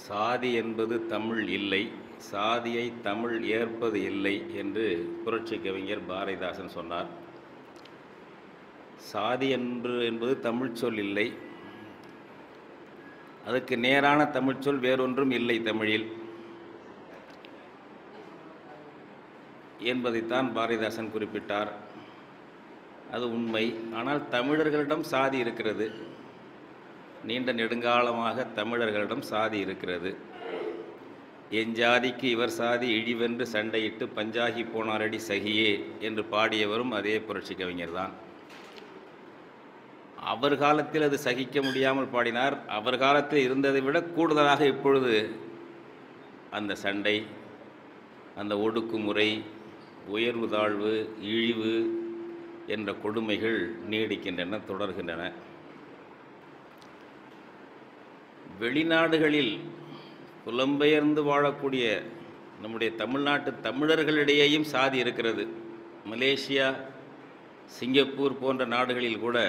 சாதி என்பது தமிழ் இல்லை சாதியை தமிழ் ஏற்பது இல்லை என்று புரட்சி கவிஞர் பாரதிதாசன் சொன்னார் சாதி என்று என்பது தமிழ் சொல் இல்லை அதுக்கு நேரான தமிழ் சொல் வேறொன்றும் இல்லை தமிழில் என்பதைத்தான் பாரதிதாசன் குறிப்பிட்டார் அது உண்மை ஆனால் தமிழர்களிடம் சாதி இருக்கிறது நீண்ட நெடுங்காலமாக தமிழர்களிடம் சாதி இருக்கிறது என் ஜாதிக்கு இவர் சாதி இழிவென்று சண்டையிட்டு பஞ்சாகி போனாரடி சகியே என்று பாடியவரும் அதே புரட்சி கவிஞர் தான் அவர் காலத்தில் அது சகிக்க முடியாமல் பாடினார் அவர் காலத்தில் இருந்ததை விட கூடுதலாக இப்பொழுது அந்த சண்டை அந்த ஒடுக்குமுறை உயர்வு தாழ்வு இழிவு என்ற கொடுமைகள் நீடிக்கின்றன தொடர்கின்றன வெளிநாடுகளில் புலம்பெயர்ந்து வாழக்கூடிய நம்முடைய தமிழ்நாட்டு தமிழர்களிடையேயும் சாதி இருக்கிறது மலேசியா சிங்கப்பூர் போன்ற நாடுகளில் கூட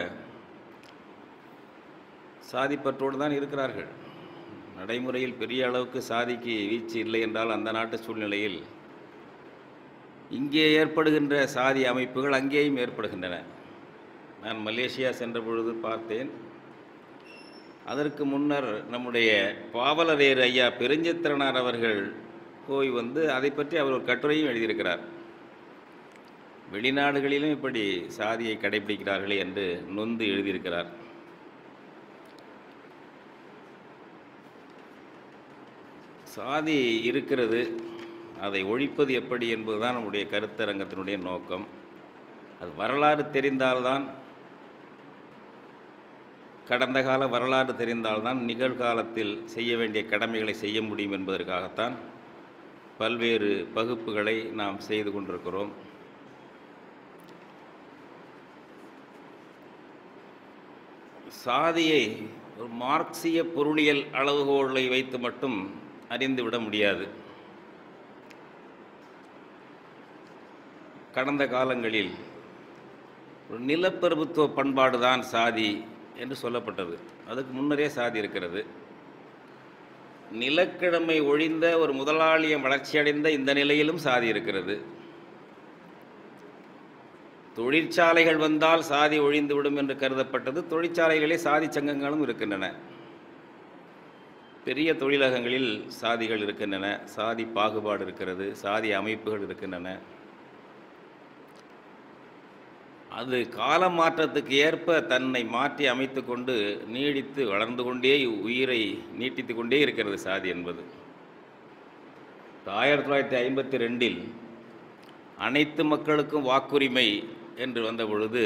சாதிப்பற்றோடு தான் இருக்கிறார்கள் நடைமுறையில் பெரிய அளவுக்கு சாதிக்கு வீச்சு இல்லை என்றால் அந்த நாட்டு சூழ்நிலையில் இங்கே ஏற்படுகின்ற சாதி அமைப்புகள் அங்கேயும் ஏற்படுகின்றன நான் மலேசியா சென்ற பொழுது பார்த்தேன் அதற்கு முன்னர் நம்முடைய பாவலரேர் ஐயா பெருஞ்சித்திரனார் அவர்கள் போய் வந்து அதை பற்றி அவர் ஒரு கட்டுரையும் எழுதியிருக்கிறார் வெளிநாடுகளிலும் இப்படி சாதியை கடைபிடிக்கிறார்களே என்று நொந்து எழுதியிருக்கிறார் சாதி இருக்கிறது அதை ஒழிப்பது எப்படி என்பதுதான் நம்முடைய கருத்தரங்கத்தினுடைய நோக்கம் அது வரலாறு தெரிந்தால்தான் கடந்த கால வரலாறு தெரிந்தால்தான் நிகழ்காலத்தில் செய்ய வேண்டிய கடமைகளை செய்ய முடியும் என்பதற்காகத்தான் பல்வேறு பகுப்புகளை நாம் செய்து கொண்டிருக்கிறோம் சாதியை ஒரு மார்க்சிய பொருளியல் அளவுகோலை வைத்து மட்டும் அறிந்துவிட முடியாது கடந்த காலங்களில் ஒரு நிலப்பிரபுத்துவ பண்பாடு தான் சாதி என்று சொல்லப்பட்டது அதுக்கு முன்னரே சாதி இருக்கிறது நிலக்கிழமை ஒழிந்த ஒரு முதலாளியம் வளர்ச்சியடைந்த இந்த நிலையிலும் சாதி இருக்கிறது தொழிற்சாலைகள் வந்தால் சாதி ஒழிந்துவிடும் என்று கருதப்பட்டது தொழிற்சாலைகளே சாதி சங்கங்களும் இருக்கின்றன பெரிய தொழிலகங்களில் சாதிகள் இருக்கின்றன சாதி பாகுபாடு இருக்கிறது சாதி அமைப்புகள் இருக்கின்றன அது கால மாற்றத்துக்கு ஏற்ப தன்னை மாற்றி அமைத்து கொண்டு நீடித்து வளர்ந்து கொண்டே உயிரை நீட்டித்து கொண்டே இருக்கிறது சாதி என்பது ஆயிரத்தி தொள்ளாயிரத்தி ஐம்பத்தி ரெண்டில் அனைத்து மக்களுக்கும் வாக்குரிமை என்று வந்த பொழுது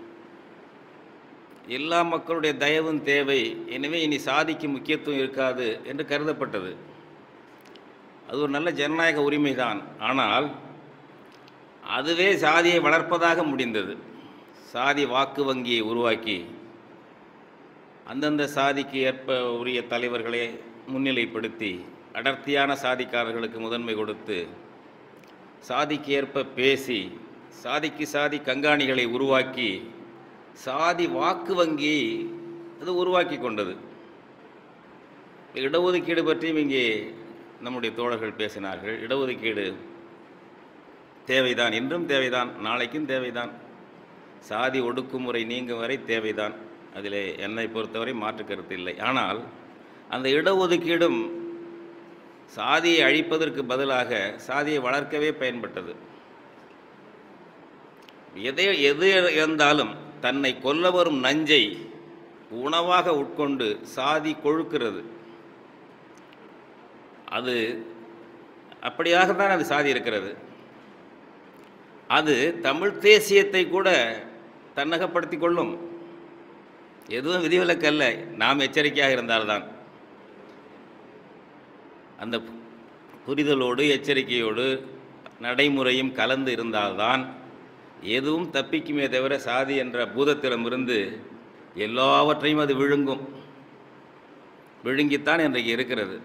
எல்லா மக்களுடைய தயவும் தேவை எனவே இனி சாதிக்கு முக்கியத்துவம் இருக்காது என்று கருதப்பட்டது அது ஒரு நல்ல ஜனநாயக உரிமைதான் ஆனால் அதுவே சாதியை வளர்ப்பதாக முடிந்தது சாதி வாக்கு வங்கியை உருவாக்கி அந்தந்த சாதிக்கு ஏற்ப உரிய தலைவர்களை முன்னிலைப்படுத்தி அடர்த்தியான சாதிக்காரர்களுக்கு முதன்மை கொடுத்து சாதிக்கு ஏற்ப பேசி சாதிக்கு சாதி கண்காணிகளை உருவாக்கி சாதி வாக்கு வங்கி அது உருவாக்கி கொண்டது இடஒதுக்கீடு பற்றியும் இங்கே நம்முடைய தோழர்கள் பேசினார்கள் இடஒதுக்கீடு தேவைதான் இன்றும் தேவைதான் நாளைக்கும் தேவைதான் சாதி ஒடுக்குமுறை நீங்கும் வரை தேவைதான் அதில் என்னை பொறுத்தவரை மாற்று கருத்து இல்லை ஆனால் அந்த இடஒதுக்கீடும் சாதியை அழிப்பதற்கு பதிலாக சாதியை வளர்க்கவே பயன்பட்டது எதை எது இருந்தாலும் தன்னை கொல்ல வரும் நஞ்சை உணவாக உட்கொண்டு சாதி கொழுக்கிறது அது அப்படியாகத்தான் அது சாதி இருக்கிறது அது தமிழ் தேசியத்தை கூட தன்னகப்படுத்தி கொள்ளும் எதுவும் விதிவிலக்கல்ல நாம் எச்சரிக்கையாக இருந்தால்தான் அந்த புரிதலோடு எச்சரிக்கையோடு நடைமுறையும் கலந்து இருந்தால்தான் எதுவும் தப்பிக்குமே தவிர சாதி என்ற பூதத்திடமிருந்து எல்லாவற்றையும் அது விழுங்கும் விழுங்கித்தான் இன்றைக்கு இருக்கிறது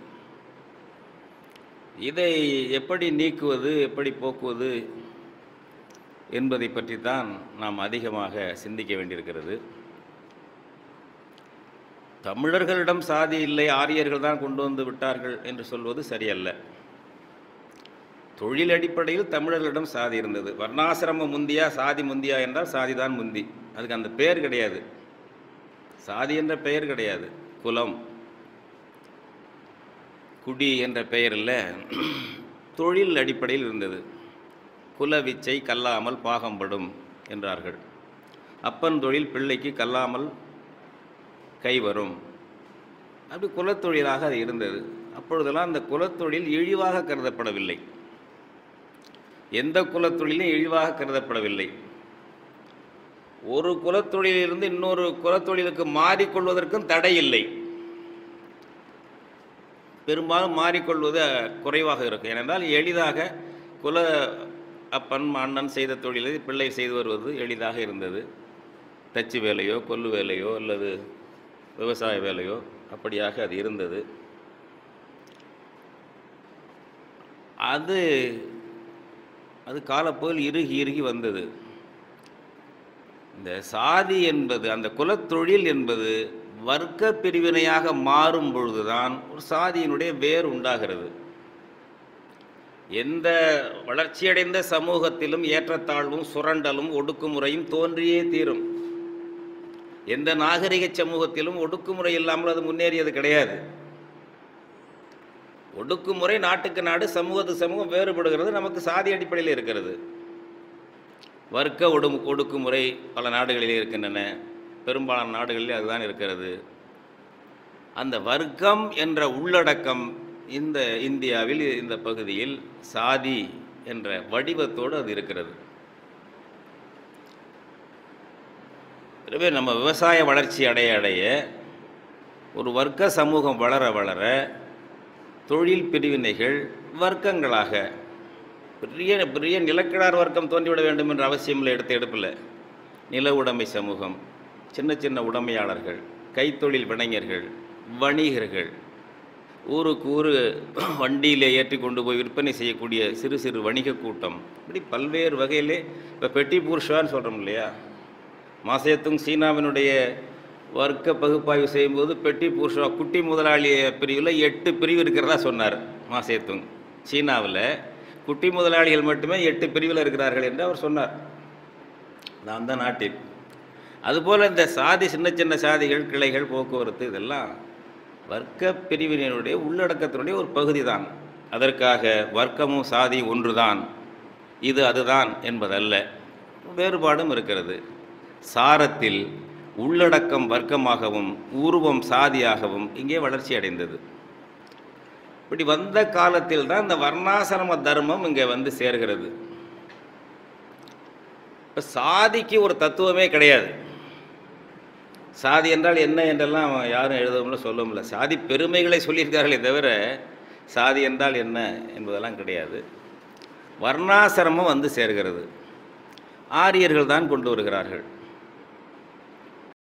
இதை எப்படி நீக்குவது எப்படி போக்குவது என்பதை பற்றி தான் நாம் அதிகமாக சிந்திக்க வேண்டியிருக்கிறது தமிழர்களிடம் சாதி இல்லை ஆரியர்கள் தான் கொண்டு வந்து விட்டார்கள் என்று சொல்வது சரியல்ல தொழில் அடிப்படையில் தமிழர்களிடம் சாதி இருந்தது வர்ணாசிரமம் முந்தியா சாதி முந்தியா என்றால் சாதி தான் முந்தி அதுக்கு அந்த பெயர் கிடையாது சாதி என்ற பெயர் கிடையாது குலம் குடி என்ற பெயரில் தொழில் அடிப்படையில் இருந்தது குலவிச்சை கல்லாமல் பாகம்படும் என்றார்கள் அப்பன் தொழில் பிள்ளைக்கு கல்லாமல் கை வரும் அப்படி குலத்தொழிலாக அது இருந்தது அப்பொழுதெல்லாம் அந்த குலத்தொழில் இழிவாக கருதப்படவில்லை எந்த குலத்தொழிலும் இழிவாக கருதப்படவில்லை ஒரு குலத்தொழிலிருந்து இன்னொரு குலத்தொழிலுக்கு மாறிக்கொள்வதற்கும் தடை இல்லை பெரும்பாலும் மாறிக்கொள்வது குறைவாக இருக்கும் ஏனென்றால் எளிதாக குல அப்பன் அண்ணன் செய்த தொழிலை பிள்ளை செய்து வருவது எளிதாக இருந்தது தச்சு வேலையோ கொல்லு வேலையோ அல்லது விவசாய வேலையோ அப்படியாக அது இருந்தது அது அது காலப்போல் இறுகி இறுகி வந்தது இந்த சாதி என்பது அந்த குலத்தொழில் என்பது வர்க்க பிரிவினையாக மாறும் பொழுதுதான் ஒரு சாதியினுடைய வேர் உண்டாகிறது எந்த வளர்ச்சியடைந்த சமூகத்திலும் ஏற்றத்தாழ்வும் சுரண்டலும் ஒடுக்குமுறையும் தோன்றியே தீரும் எந்த நாகரிக சமூகத்திலும் ஒடுக்குமுறை இல்லாமல் அது முன்னேறியது கிடையாது ஒடுக்குமுறை நாட்டுக்கு நாடு சமூகத்து சமூகம் வேறுபடுகிறது நமக்கு சாதி அடிப்படையில் இருக்கிறது வர்க்க ஒடு ஒடுக்குமுறை பல நாடுகளிலே இருக்கின்றன பெரும்பாலான நாடுகளிலே அதுதான் இருக்கிறது அந்த வர்க்கம் என்ற உள்ளடக்கம் இந்த இந்தியாவில் இந்த பகுதியில் சாதி என்ற வடிவத்தோடு அது இருக்கிறது எனவே நம்ம விவசாய வளர்ச்சி அடைய அடைய ஒரு வர்க்க சமூகம் வளர வளர தொழில் பிரிவினைகள் வர்க்கங்களாக பெரிய பெரிய நிலக்கிழார் வர்க்கம் தோன்றிவிட வேண்டும் என்ற அவசியமில்லை எடுத்த எடுப்பில் நில உடைமை சமூகம் சின்ன சின்ன உடைமையாளர்கள் கைத்தொழில் வினைஞர்கள் வணிகர்கள் ஊருக்கு ஊர் வண்டியிலே ஏற்றி கொண்டு போய் விற்பனை செய்யக்கூடிய சிறு சிறு வணிக கூட்டம் இப்படி பல்வேறு வகையிலே இப்போ பெட்டி பூர்ஷான்னு சொல்கிறோம் இல்லையா மாசேத்துங் சீனாவினுடைய வர்க்க பகுப்பாய்வு செய்யும்போது பெட்டி பூர்ஷா குட்டி முதலாளி பிரிவில் எட்டு பிரிவு இருக்கிறதா சொன்னார் மாசேத்துங் சீனாவில் குட்டி முதலாளிகள் மட்டுமே எட்டு பிரிவில் இருக்கிறார்கள் என்று அவர் சொன்னார் நான் தான் நாட்டில் அதுபோல் இந்த சாதி சின்ன சின்ன சாதிகள் கிளைகள் போக்குவரத்து இதெல்லாம் வர்க்க பிரிவினருடைய உள்ளடக்கத்தினுடைய ஒரு பகுதி தான் அதற்காக வர்க்கமும் சாதி ஒன்றுதான் இது அதுதான் என்பதல்ல வேறுபாடும் இருக்கிறது சாரத்தில் உள்ளடக்கம் வர்க்கமாகவும் உருவம் சாதியாகவும் இங்கே வளர்ச்சி அடைந்தது இப்படி வந்த காலத்தில் தான் இந்த வர்ணாசிரம தர்மம் இங்கே வந்து சேர்கிறது இப்போ சாதிக்கு ஒரு தத்துவமே கிடையாது சாதி என்றால் என்ன என்றெல்லாம் யாரும் எழுதவும்ல சொல்லவும்ல சாதி பெருமைகளை சொல்லியிருக்கார்களே தவிர சாதி என்றால் என்ன என்பதெல்லாம் கிடையாது வர்ணாசிரமம் வந்து சேர்கிறது ஆரியர்கள் தான் கொண்டு வருகிறார்கள்